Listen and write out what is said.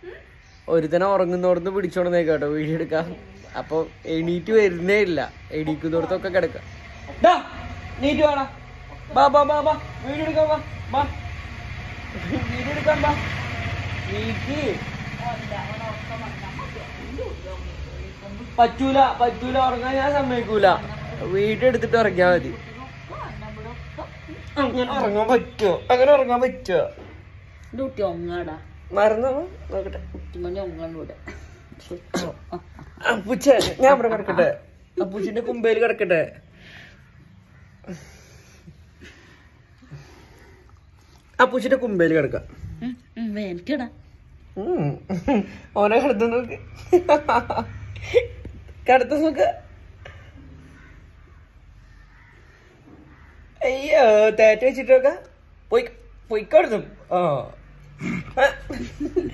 ഒരുത്തനെ ഉറങ്ങുന്നോടത്ത് പിടിച്ചോണ്ടേക്ക് കേട്ടോ വീഡിയോ എടുക്കാം അപ്പൊ എണീറ്റ് വരുന്നേ ഇല്ല എണീക്കുന്നിടത്തൊക്കെ കിടക്കാം നീറ്റ് വേണം ബാ ബാ ബാ ബാ വീഡിയോ എടുക്കാൻ ബാ ബാ വീഡിയോ എടുക്കാൻ ബാ നീറ്റ് പറ്റൂല പറ്റൂല ഉറങ്ങാൻ ഞാൻ സമ്മതിക്കൂല വീഡിയോ എടുത്തിട്ട് ഉറങ്ങിയാ മതി അങ്ങനെ ഉറങ്ങാൻ പറ്റുമോ അങ്ങനെ ഉറങ്ങാൻ പറ്റുമോ ഡ്യൂട്ടി ഒങ്ങാടാ മറന്നു നോക്കട്ടെ കുട്ടിമണി ഒങ്ങാണ്ട് അപ്പുച്ച ഞാൻ ഇവിടെ കിടക്കട്ടെ അപ്പൂച്ചിന്റെ കുമ്പേല് കിടക്കട്ടെ അപ്പൂച്ചിന്റെ കുമ്പേല് കിടക്കാം എനിക്കടാ ഉം. ഓനെ കിടത്തു നോക്ക് കിടത്തു നോക്ക് അയ്യോ തേറ്റ വെച്ചിട്ടൊക്കെ പോയി പോയിക്കോടുന്നു ആ